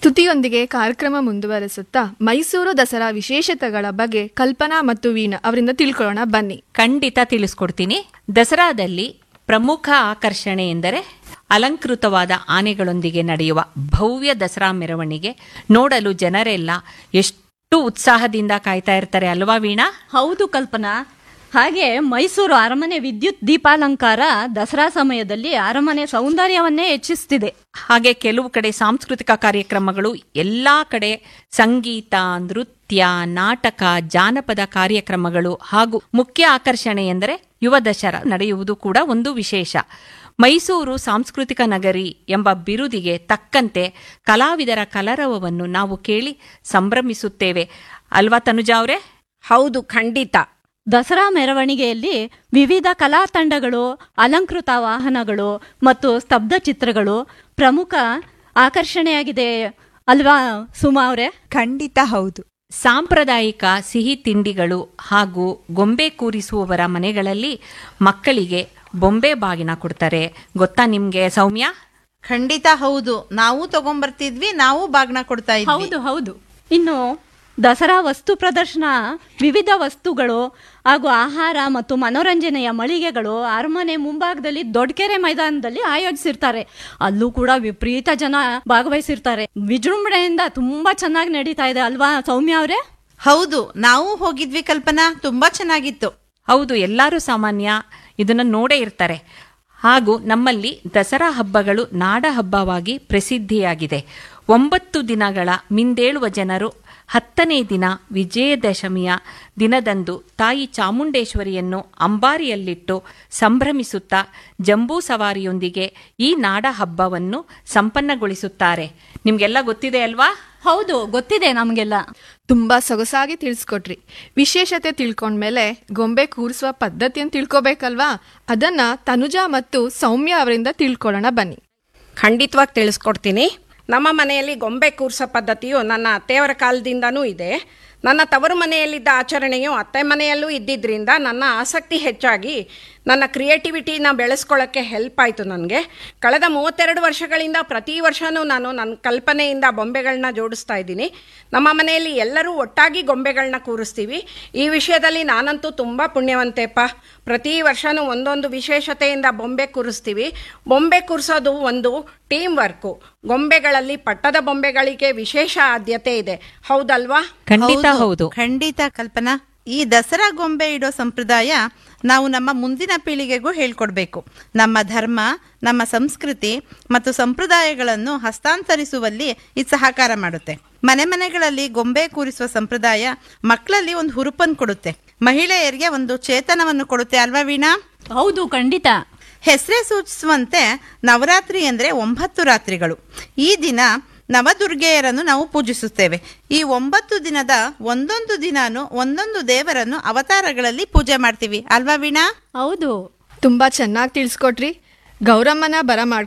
ಸ್ತುತಿಯೊಂದಿಗೆ ಕಾರ್ಯಕ್ರಮ ಮುಂದುವರೆಸುತ್ತಾ ಮೈಸೂರು ದಸರಾ ವಿಶೇಷತೆಗಳ ಬಗ್ಗೆ ಕಲ್ಪನಾ ಮತ್ತು ವೀಣಾ ಅವರಿಂದ ತಿಳ್ಕೊಳ್ಳೋಣ ಬನ್ನಿ ಖಂಡಿತ ತಿಳಿಸ್ಕೊಡ್ತೀನಿ ದಸರಾದಲ್ಲಿ ಪ್ರಮುಖ ಆಕರ್ಷಣೆ ಎಂದರೆ ಅಲಂಕೃತವಾದ ಆನೆಗಳೊಂದಿಗೆ ನಡೆಯುವ ಭವ್ಯ ದಸರಾ ಮೆರವಣಿಗೆ ನೋಡಲು ಜನರೆಲ್ಲ ಎಷ್ಟು ಉತ್ಸಾಹದಿಂದ ಕಾಯ್ತಾ ಇರ್ತಾರೆ ಅಲ್ವಾ ವೀಣಾ ಹೌದು ಕಲ್ಪನಾ ಹಾಗೆ ಮೈಸೂರು ಅರಮನೆ ವಿದ್ಯುತ್ ದೀಪಾಲಂಕಾರ ದಸರಾ ಸಮಯದಲ್ಲಿ ಅರಮನೆ ಸೌಂದರ್ಯವನ್ನೇ ಹೆಚ್ಚಿಸ್ತಿದೆ ಹಾಗೆ ಕೆಲವು ಕಡೆ ಸಾಂಸ್ಕೃತಿಕ ಕಾರ್ಯಕ್ರಮಗಳು ಎಲ್ಲಾ ಕಡೆ ಸಂಗೀತ ನೃತ್ಯ ನಾಟಕ ಜಾನಪದ ಕಾರ್ಯಕ್ರಮಗಳು ಹಾಗೂ ಮುಖ್ಯ ಆಕರ್ಷಣೆ ಎಂದರೆ ಯುವ ದಸರಾ ನಡೆಯುವುದು ಕೂಡ ಒಂದು ವಿಶೇಷ ಮೈಸೂರು ಸಾಂಸ್ಕೃತಿಕ ನಗರಿ ಎಂಬ ಬಿರುದಿಗೆ ತಕ್ಕಂತೆ ಕಲಾವಿದರ ಕಲರವವನ್ನು ನಾವು ಕೇಳಿ ಸಂಭ್ರಮಿಸುತ್ತೇವೆ ಅಲ್ವಾ ತನುಜಾ ಅವರೇ ಹೌದು ಖಂಡಿತ ದಸರಾ ಮೆರವಣಿಗೆಯಲ್ಲಿ ವಿವಿಧ ಕಲಾ ತಂಡಗಳು ಅಲಂಕೃತ ವಾಹನಗಳು ಮತ್ತು ಸ್ತಬ್ಧ ಚಿತ್ರಗಳು ಪ್ರಮುಖ ಆಕರ್ಷಣೆಯಾಗಿದೆ ಅಲ್ವಾ ಸುಮಾ ಅವರೇ ಖಂಡಿತ ಹೌದು ಸಾಂಪ್ರದಾಯಿಕ ಸಿಹಿ ತಿಂಡಿಗಳು ಹಾಗೂ ಗೊಂಬೆ ಕೂರಿಸುವವರ ಮನೆಗಳಲ್ಲಿ ಮಕ್ಕಳಿಗೆ ಬೊಂಬೆ ಬಾಗಿನ ಕೊಡ್ತಾರೆ ಗೊತ್ತಾ ನಿಮ್ಗೆ ಸೌಮ್ಯ ಖಂಡಿತ ಹೌದು ನಾವು ತಗೊಂಬರ್ತಿದ್ವಿ ನಾವು ಬಾಗ್ನ ಕೊಡ್ತಾ ಇದ್ವಿ ಹೌದು ಹೌದು ಇನ್ನು ದಸರಾ ವಸ್ತು ಪ್ರದರ್ಶನ ವಿವಿಧ ವಸ್ತುಗಳು ಹಾಗೂ ಆಹಾರ ಮತ್ತು ಮನೋರಂಜನೆಯ ಮಳಿಗೆಗಳು ಅರಮನೆ ಮುಂಭಾಗದಲ್ಲಿ ದೊಡ್ಡಕೆರೆ ಮೈದಾನದಲ್ಲಿ ಆಯೋಜಿಸಿರ್ತಾರೆ ಅಲ್ಲೂ ಕೂಡ ವಿಪರೀತ ಜನ ಭಾಗವಹಿಸಿರ್ತಾರೆ ವಿಜೃಂಭಣೆಯಿಂದ ತುಂಬಾ ಚೆನ್ನಾಗಿ ನಡೀತಾ ಇದೆ ಅಲ್ವಾ ಸೌಮ್ಯ ಅವರೇ ಹೌದು ನಾವು ಹೋಗಿದ್ವಿ ಕಲ್ಪನಾ ತುಂಬಾ ಚೆನ್ನಾಗಿತ್ತು ಹೌದು ಎಲ್ಲರೂ ಸಾಮಾನ್ಯ ಇದನ್ನು ನೋಡೇ ಇರ್ತಾರೆ ಹಾಗೂ ನಮ್ಮಲ್ಲಿ ದಸರಾ ಹಬ್ಬಗಳು ನಾಡ ಹಬ್ಬವಾಗಿ ಪ್ರಸಿದ್ಧಿಯಾಗಿದೆ ಒಂಬತ್ತು ದಿನಗಳ ಮಿಂದೇಳುವ ಜನರು ಹತ್ತನೇ ದಿನ ವಿಜಯದಶಮಿಯ ದಿನದಂದು ತಾಯಿ ಚಾಮುಂಡೇಶ್ವರಿಯನ್ನು ಅಂಬಾರಿಯಲ್ಲಿಟ್ಟು ಸಂಭ್ರಮಿಸುತ್ತಾ ಜಂಬೂ ಸವಾರಿಯೊಂದಿಗೆ ಈ ನಾಡ ಹಬ್ಬವನ್ನು ಸಂಪನ್ನಗೊಳಿಸುತ್ತಾರೆ ನಿಮ್ಗೆಲ್ಲ ಗೊತ್ತಿದೆ ಅಲ್ವಾ ಹೌದು ಗೊತ್ತಿದೆ ನಮಗೆಲ್ಲ ತುಂಬಾ ಸೊಗಸಾಗಿ ತಿಳಿಸ್ಕೊಟ್ರಿ ವಿಶೇಷತೆ ತಿಳ್ಕೊಂಡ್ಮೇಲೆ ಗೊಂಬೆ ಕೂರಿಸುವ ಪದ್ಧತಿಯನ್ನು ತಿಳ್ಕೊಬೇಕಲ್ವಾ ಅದನ್ನ ತನುಜಾ ಮತ್ತು ಸೌಮ್ಯ ಅವರಿಂದ ತಿಳ್ಕೊಳ್ಳೋಣ ಬನ್ನಿ ಖಂಡಿತವಾಗಿ ತಿಳಿಸ್ಕೊಡ್ತೀನಿ ನಮ್ಮ ಮನೆಯಲ್ಲಿ ಗೊಂಬೆ ಕೂರ್ಸೋ ಪದ್ಧತಿಯು ನನ್ನ ಅತ್ತೆಯವರ ಕಾಲದಿಂದನೂ ಇದೆ ನನ್ನ ತವರು ಮನೆಯಲ್ಲಿದ್ದ ಆಚರಣೆಯು ಅತ್ತೆ ಮನೆಯಲ್ಲೂ ಇದ್ದಿದ್ದರಿಂದ ನನ್ನ ಆಸಕ್ತಿ ಹೆಚ್ಚಾಗಿ ನನ್ನ ಕ್ರಿಯೇಟಿವಿಟಿನ ಬೆಳೆಸ್ಕೊಳ್ಳೋಕ್ಕೆ ಹೆಲ್ಪ್ ಆಯಿತು ನನಗೆ ಕಳೆದ ಮೂವತ್ತೆರಡು ವರ್ಷಗಳಿಂದ ಪ್ರತಿ ವರ್ಷವೂ ನಾನು ನನ್ನ ಕಲ್ಪನೆಯಿಂದ ಬೊಂಬೆಗಳನ್ನ ಜೋಡಿಸ್ತಾ ಇದ್ದೀನಿ ನಮ್ಮ ಮನೆಯಲ್ಲಿ ಎಲ್ಲರೂ ಒಟ್ಟಾಗಿ ಗೊಂಬೆಗಳನ್ನ ಕೂರಿಸ್ತೀವಿ ಈ ವಿಷಯದಲ್ಲಿ ನಾನಂತೂ ತುಂಬ ಪುಣ್ಯವಂತೆಪ್ಪ ಪ್ರತಿ ವರ್ಷವೂ ಒಂದೊಂದು ವಿಶೇಷತೆಯಿಂದ ಬೊಂಬೆ ಕೂರಿಸ್ತೀವಿ ಬೊಂಬೆ ಕೂರಿಸೋದು ಒಂದು ಟೀಮ್ ವರ್ಕು ಗೊಂಬೆಗಳಲ್ಲಿ ಪಟ್ಟದ ಬೊಂಬೆಗಳಿಗೆ ವಿಶೇಷ ಆದ್ಯತೆ ಇದೆ ಹೌದಲ್ವಾ ಖಂಡಿತ ಹೌದು ಖಂಡಿತ ಕಲ್ಪನಾ ಈ ದಸರಾ ಗೊಂಬೆ ಇಡೋ ಸಂಪ್ರದಾಯ ನಾವು ನಮ್ಮ ಮುಂದಿನ ಪೀಳಿಗೆಗೂ ಹೇಳ್ಕೊಡ್ಬೇಕು ನಮ್ಮ ಧರ್ಮ ನಮ್ಮ ಸಂಸ್ಕೃತಿ ಮತ್ತು ಸಂಪ್ರದಾಯಗಳನ್ನು ಹಸ್ತಾಂತರಿಸುವಲ್ಲಿ ಇದು ಸಹಕಾರ ಮಾಡುತ್ತೆ ಮನೆ ಮನೆಗಳಲ್ಲಿ ಗೊಂಬೆ ಕೂರಿಸುವ ಸಂಪ್ರದಾಯ ಮಕ್ಕಳಲ್ಲಿ ಒಂದು ಹುರುಪನ್ನು ಕೊಡುತ್ತೆ ಮಹಿಳೆಯರಿಗೆ ಒಂದು ಚೇತನವನ್ನು ಕೊಡುತ್ತೆ ಅಲ್ವಾ ವೀಣಾ ಹೌದು ಖಂಡಿತ ಹೆಸರೇ ಸೂಚಿಸುವಂತೆ ನವರಾತ್ರಿ ಅಂದರೆ ಒಂಬತ್ತು ರಾತ್ರಿಗಳು ಈ ದಿನ ನವದುರ್ಗೆಯರನ್ನು ನಾವು ಪೂಜಿಸುತ್ತೇವೆ ಈ ಒಂಬತ್ತು ದಿನದ ಒಂದೊಂದು ದಿನಾನು ಒಂದೊಂದು ದೇವರನ್ನು ಅವತಾರಗಳಲ್ಲಿ ಪೂಜೆ ಮಾಡ್ತೀವಿ ಅಲ್ವಾ ವೀಣಾ ಹೌದು ತುಂಬಾ ಚೆನ್ನಾಗಿ ತಿಳಿಸ್ಕೊಟ್ರಿ ಗೌರಮ್ಮನ ಬರ